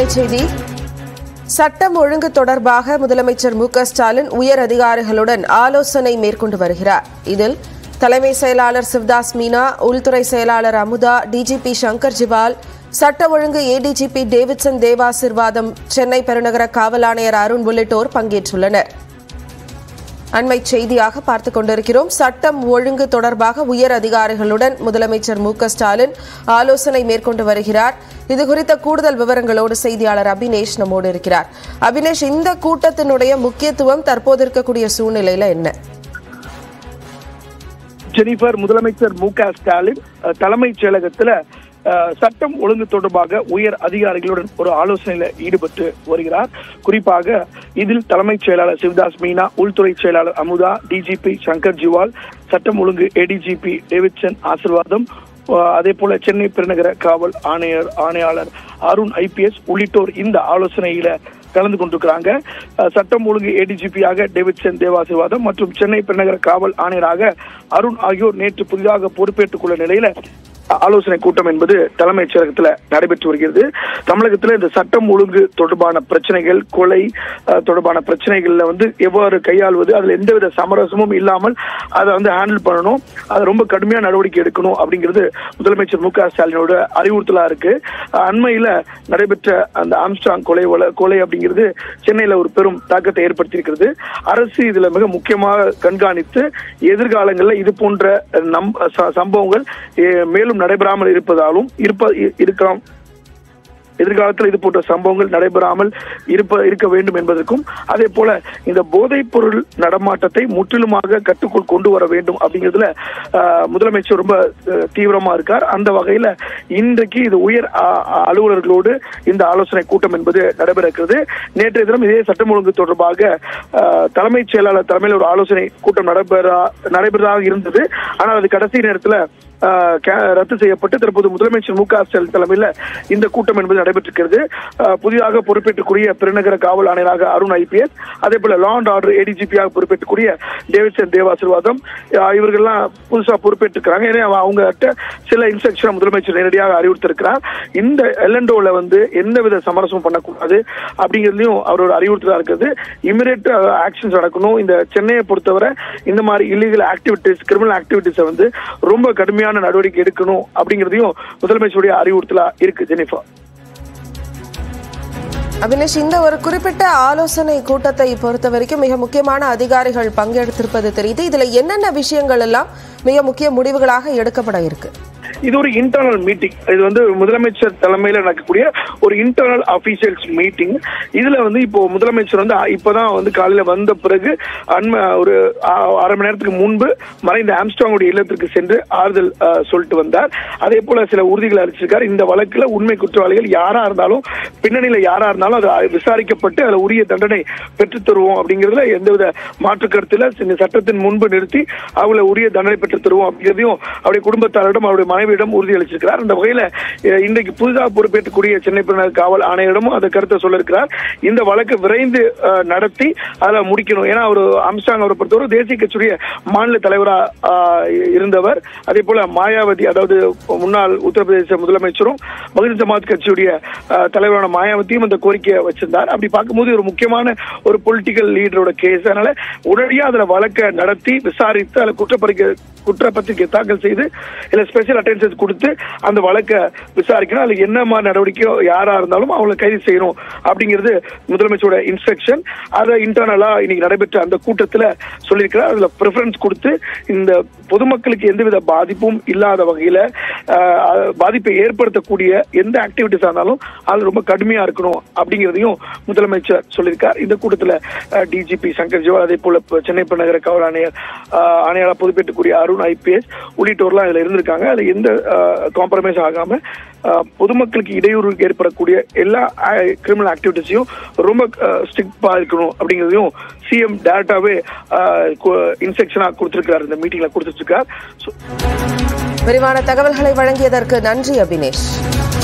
செய்தி சட்டம் ஒழுங்கு தொடர்பாக முதலமைச்சர் மு க ஸ்டாலின் உயர் அதிகாரிகளுடன் ஆலோசனை மேற்கொண்டு வருகிறார் இதில் தலைமை செயலாளர் சிவதாஸ் மீனா உள்துறை செயலாளர் அமுதா டிஜிபி சங்கர் ஜிவால் சட்ட ஒழுங்கு ஏடிஜிபி டேவிட்சன் தேவாசிர்வாதம் சென்னை பெருநகர காவல் ஆணையர் அருண் உள்ளிட்டோர் பங்கேற்றுள்ளனர் அண்மை செய்தியாக பார்த்துக் கொண்டிருக்கிறோம் சட்டம் ஒழுங்கு தொடர்பாக உயர் அதிகாரிகளுடன் முதலமைச்சர் மு க ஸ்டாலின் ஆலோசனை மேற்கொண்டு வருகிறார் இது குறித்த கூடுதல் விவரங்களோடு செய்தியாளர் அபினேஷ் நம்மோடு இருக்கிறார் அபினேஷ் இந்த கூட்டத்தினுடைய முக்கியத்துவம் தற்போது இருக்கக்கூடிய சூழ்நிலையில என்ன ஜெனிஃபர் முதலமைச்சர் மு க ஸ்டாலின் அஹ், தலைமைச் செயலகத்துல அஹ், சட்டம் ஒழுங்கு தொடர்பாக உயர் அதிகாரிகளுடன் ஒரு ஆலோசனையில ஈடுபட்டு வருகிறார் குறிப்பாக இதில் தலைமைச் செயலாளர் சிவதாஸ் மீனா உள்துறை செயலாளர் அமுதா டிஜிபி சங்கர் ஜிவால் சட்டம் ஒழுங்கு ஏடிஜிபி டேவிட்சன் ஆசிர்வாதம் அஹ், அதே போல சென்னை பெருநகர காவல் ஆணையர் ஆணையாளர் அருண் ஐபிஎஸ் உள்ளிட்டோர் இந்த ஆலோசனையில கலந்து கொண்டிருக்கிறாங்க அஹ், சட்டம் ஒழுங்கு ஏடிஜிபியாக டேவிட்சன் தேவாசிர்வாதம் மற்றும் சென்னை பெருநகர காவல் ஆணையராக அருண் ஆகியோர் நேற்று புதிதாக பொறுப்பேற்றுக் கொள்ள நிலையில ஆலோசனை கூட்டம் என்பது தலைமைச் செயலகத்துல நடைபெற்று வருகிறது தமிழகத்துல இந்த சட்டம் ஒழுங்கு தொடர்பான பிரச்சனைகள் கொலை அஹ், தொடர்பான பிரச்சனைகள்ல வந்து எவ்வாறு கையாள்வது அதுல எந்தவித சமரசமும் இல்லாமல் அதை வந்து ஹேண்டில் பண்ணணும் அதை ரொம்ப கடுமையான நடவடிக்கை எடுக்கணும் அப்படிங்கிறது முதலமைச்சர் மு க ஸ்டாலினோட அறிவுறுத்தலா இருக்கு அஹ், அண்மையில நடைபெற்ற அந்த ஆம்ஸ்டாங் கொலை வழ- கொலை அப்படிங்கிறது சென்னையில ஒரு பெரும் தாக்கத்தை ஏற்படுத்தியிருக்கிறது அரசு இதுல மிக முக்கியமாக கண்காணித்து எதிர்காலங்களில் இது போன்ற நம் ச- சம்பவங்கள் எ, மேலும் நடைபெறாமல் இருப்பதாலும் இருப்ப இ- இருக்கலாம் எதிர்காலத்தில் இது போன்ற சம்பவங்கள் நடைபெறாமல் இருப்ப இருக்க வேண்டும் என்பதற்கும் அதே போல இந்த போதைப் பொருள் நடமாட்டத்தை முற்றிலுமாக கட்டுக்குள் கொண்டு வர வேண்டும் அப்படிங்கிறதுல ஆஹ், முதலமைச்சர் ரொம்ப அஹ், தீவிரமா இருக்கார் அந்த வகையில இன்றைக்கு இது உயர் ஆ- ஆ- அலுவலர்களோடு இந்த ஆலோசனை கூட்டம் என்பது நடைபெற இருக்கிறது நேற்றைய தினம் இதே சட்டம் ஒழுங்கு தொடர்பாக ஆஹ், தலைமைச் செயலாளர் தலைமையில் ஒரு ஆலோசனை கூட்டம் நடைபெற நடைபெறதாக இருந்தது ஆனால் அது கடைசி நேரத்தில் ஆஹ் கே- ரத்து செய்யப்பட்டு தற்போது முதலமைச்சர் மு க ஸ்டாலின் தலைமையில் இந்த கூட்டம் என்பது நடைபெற்றிருக்கிறது ஆஹ் புதிதாக பொறுப்பேற்றக்கூடிய பெருநகர காவல் ஆணையராக அருண் ஐபிஎஸ் அதே போல லா அண்ட் ஆர்டர் ஏடிஜிபியாக பொறுப்பேற்றக்கூடிய டேவிட்சன் தேவாசிர்வாதம் ஆஹ் இவர்கள்லாம் புதுசா பொறுப்பேற்றிருக்கிறாங்க ஏன்னா அவ- அவங்ககிட்ட சில இன்ஸ்ட்ரக்ஷன் முதலமைச்சர் நேரடியாக அறிவுறுத்திருக்கிறார் இந்த எல்என்டோல வந்து எந்தவித சமரசமும் பண்ணக்கூடாது அப்படிங்கிறதுலையும் அவரோட அறிவுறுத்தலா இருக்கிறது இமிடியேட் ஆக்ஷன்ஸ் நடக்கணும் இந்த சென்னையை பொறுத்தவரை இந்த மாதிரி இல்லீகல் ஆக்டிவிட்டிஸ் கிரிமினல் ஆக்டிவிட்டிஸை வந்து ரொம்ப கடுமையான நடவடிக்கை எடுக்கணும் அப்படிங்கிறதையும் முதலமைச்சருடைய அறிவுறுத்தலா இருக்கு ஜெனிஃபா அபினேஷ் இந்த ஒரு குறிப்பிட்ட ஆலோசனை கூட்டத்தை பொறுத்த வரைக்கும் மிக முக்கியமான அதிகாரிகள் பங்கெடுத்திருப்பது தெரியுது இதுல என்னென்ன விஷயங்கள் எல்லாம் மிக முக்கிய முடிவுகளாக எடுக்கப்பட இருக்கு இது ஒரு இன்டர்னல் மீட்டிங் இது வந்து முதலமைச்சர் தலைமையில நடக்கக்கூடிய ஒரு இன்டர்னல் அபிஷியல்ஸ் மீட்டிங் இதுல வந்து இப்போ முதலமைச்சர் வந்து அ- இப்பதான் வந்து காலையில வந்த பிறகு அண்மை ஒரு அ- அரை மணி நேரத்துக்கு முன்பு மறைந்த ஆம்ஸ்டாங்குடைய இல்லத்திற்கு சென்று ஆறுதல் அ, சொல்லிட்டு வந்தார் அதே போல சில உறுதிகளை அளிச்சிருக்கார் இந்த வழக்குல உண்மை குற்றவாளிகள் யாரா இருந்தாலும் பின்னணியில யாரா இருந்தாலும் அது விசாரிக்கப்பட்டு அதுல உரிய தண்டனை பெற்றுத் தருவோம் அப்படிங்கிறதுல எந்தவித மாற்று கருத்துல இந்த சட்டத்தின் முன்பு நிறுத்தி அவங்கள உரிய தண்டனை பெற்றுத் தருவோம் அப்படிங்கிறதையும் அவருடைய குடும்பத்தாரிடம் அவருடைய மனைவியிடம் உறுதியளிச்சிருக்கிறார் அந்த வகையில அஹ், இன்றைக்கு புதிதாக பொறுப்பேற்றக்கூடிய சென்னை பெருநகர் காவல் ஆணையரிடமும் அந்த கருத்தை சொல்லியிருக்கிறார் இந்த வழக்கு விரைந்து அஹ், நடத்தி அதில் முடிக்கணும் ஏன்னா அவர் அம்சாங் அவரை பொறுத்தவரை தேசிய கட்சியுடைய மாநில தலைவரா அஹ், இருந்தவர் அதே போல மாயாவதி அதாவது முன்னாள் உத்தரப்பிரதேச முதலமைச்சரும் பகுஜன் சமாஜ் கட்சியுடைய அஹ், தலைவரான மாயாவதியும் இந்த கோரிக்கையை வச்சிருந்தார் அப்படி பார்க்கும்போது ஒரு முக்கியமான ஒரு பொலிட்டிக்கல் லீடரோட கேஸ் அதனால உடனடியாக அதுல வழக்கை நடத்தி விசாரித்து அதில் குற்றப்பறிக்கை குற்றப்பத்திரிகை தாக்கல் செய்து இல்ல ஸ்பெஷல் அட்டென்ஷன் கொடுத்து அந்த வழக்கை விசாரிக்கணும் அதுல என்ன மாதிரி நடவடிக்கையோ யாரா இருந்தாலும் அவங்களை கைது செய்யணும் அப்படிங்கிறது முதலமைச்சரோட இன்ஸ்ட்ரக்ஷன் அதை இன்டர்னலா இன்னைக்கு நடைபெற்ற அந்த கூட்டத்துல சொல்லியிருக்கிறார் அதுல ப்ரிஃபரன்ஸ் கொடுத்து இந்த பொதுமக்களுக்கு எந்தவித பாதிப்பும் இல்லாத வகையில ஆஹ், அஹ், பாதிப்பை ஏற்படுத்தக்கூடிய எந்த ஆக்டிவிட்டிஸா இருந்தாலும் அது ரொம்ப கடுமையா இருக்கணும் அப்படிங்கிறதையும் முதலமைச்சர் சொல்லியிருக்கார் இந்த கூட்டத்துல டிஜிபி சங்கர் ஜிவால் அதே போல இப்ப சென்னை பெருநகர காவல் ஆணையர் ஆஹ், ஆணையரா பொதுப்பேற்றக்கூடிய அருண் ஐபிஎஸ் உள்ளிட்டோர்லாம் இதுல இருந்திருக்காங்க அதுல எந்த காம்ப்ரமைஸ் ஆகாம ஆஹ், பொதுமக்களுக்கு இடையூறு ஏற்படக்கூடிய எல்லா கிரிமினல் ஆக்டிவிட்டிஸையும் ரொம்ப ஸ்ட்ரிக்டா இருக்கணும் அப்படிங்கிறதையும் சிஎம் டேரக்டாவே இன்ஸ்ட்ரக்ஷனா கொடுத்திருக்காரு இந்த மீட்டிங்ல கொடுத்துருக்கார் விரிவான தகவல்களை வழங்கியதற்கு நன்றி அபினேஷ்